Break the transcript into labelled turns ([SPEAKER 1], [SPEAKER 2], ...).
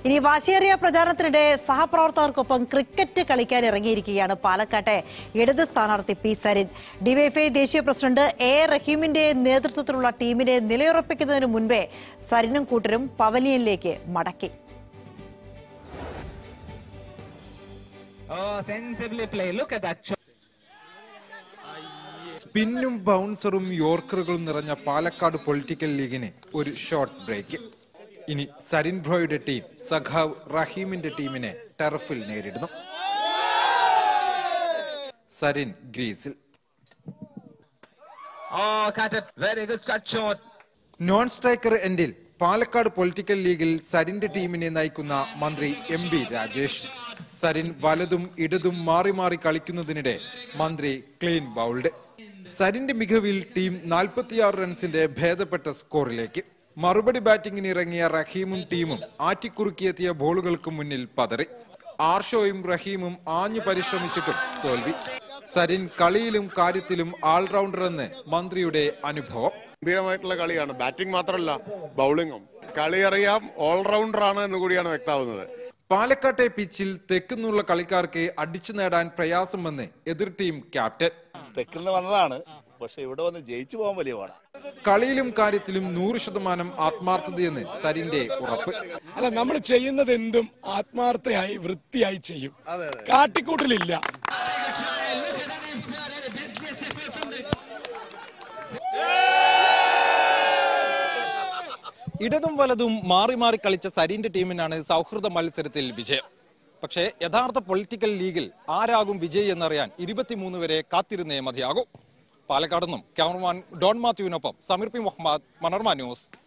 [SPEAKER 1] ഇനി വാശിയേറിയ പ്രചാരണത്തിനിടെ സഹപ്രവർത്തകർക്കൊപ്പം ക്രിക്കറ്റ് കളിക്കാൻ ഇറങ്ങിയിരിക്കുകയാണ് പാലക്കാട്ടെ ഇടത് സ്ഥാനാർത്ഥി പി സരിൻ ഡിവൈഎഫ്ഐ ദേശീയ പ്രസിഡന്റ് എ റഹീമിന്റെ നേതൃത്വത്തിലുള്ള ടീമിനെ നിലയുറപ്പിക്കുന്നതിന് മുൻപേ സരിനും കൂട്ടരും പവലിയനിലേക്ക് മടക്കി
[SPEAKER 2] Oh, sensibly play. Look at that shot.
[SPEAKER 3] സ്പിന്നും ബൗൺസറും യോർക്കറുകളും നിറഞ്ഞ പാലക്കാട് പൊളിറ്റിക്കൽ ലീഗിന് ഒരു ഷോർട്ട് ബ്രേക്ക് ഇനി സരിൻ ബ്രോയുടെ ടീം സഖാവ് റഹീമിന്റെ ടീമിനെ ടർഫിൽ നേരിടുന്നു സരിൻ ഗ്രീസിൽ
[SPEAKER 2] Oh, cut it. Very good cut shot.
[SPEAKER 3] Non striker എൻഡിൽ പാലക്കാട് പൊളിറ്റിക്കൽ ലീഗിൽ സരിന്റെ ടീമിനെ നയിക്കുന്ന മന്ത്രി എം ബി രാജേഷ് സരിൻ വലതും ഇടതും മാറി മാറി കളിക്കുന്നതിനിടെ മന്ത്രി ക്ലീൻ ബൗൾഡ് സരിന്റെ മികവിൽ ടീം നാൽപ്പത്തിയാറ് റൺസിന്റെ ഭേദപ്പെട്ട സ്കോറിലേക്ക് മറുപടി ബാറ്റിംഗിന് ഇറങ്ങിയ റഹീമും ടീമും ആറ്റിക്കുറുക്കിയെത്തിയ ബോളുകൾക്ക് മുന്നിൽ പതറി ആർഷോയും റഹീമും ആഞ്ഞു പരിശ്രമിച്ചിട്ടും തോൽവി സരിൻ കളിയിലും കാര്യത്തിലും ആൾറൗണ്ടർ എന്ന് മന്ത്രിയുടെ അനുഭവം
[SPEAKER 4] ഗംഭീരമായിട്ടുള്ള കളിയാണ് ബാറ്റിംഗ് മാത്രമല്ല ബൗളിങ്ങും കളി അറിയാം ഓൾറൗണ്ടർ ആണ് എന്ന് കൂടിയാണ് വ്യക്തമാവുന്നത്
[SPEAKER 3] പാലക്കാട്ടെ പിച്ചിൽ തെക്കുന്നുള്ള കളിക്കാർക്ക് അടിച്ചു നേടാൻ പ്രയാസമെന്ന് എതിർ ടീം ക്യാപ്റ്റൻ
[SPEAKER 5] തെക്കുന്ന് വന്നതാണ് പക്ഷെ ഇവിടെ വന്ന് ജയിച്ചു പോകാൻ വലിയ പാടാ
[SPEAKER 3] കളിയിലും കാര്യത്തിലും നൂറ് ശതമാനം ആത്മാർത്ഥതയെന്ന് സരിന്റെ ഉറപ്പ്
[SPEAKER 6] അല്ല നമ്മൾ ചെയ്യുന്നത് എന്തും ആത്മാർത്ഥയായി വൃത്തിയായി ചെയ്യും കാട്ടിക്കൂട്ടലില്ല
[SPEAKER 3] ഇടതും വലതും മാറി മാറി കളിച്ച സരിന്റെ ടീമിനാണ് സൗഹൃദ മത്സരത്തിൽ വിജയം പക്ഷേ യഥാർത്ഥ പൊളിറ്റിക്കൽ ലീഗിൽ ആരാകും വിജയി എന്നറിയാൻ ഇരുപത്തിമൂന്ന് വരെ കാത്തിരുന്നേ മതിയാകൂ പാലക്കാട് നിന്നും ക്യാമറമാൻ ഡോൺ മാത്യുവിനൊപ്പം സമീർ പി മുഹമ്മദ് മനോർമ ന്യൂസ്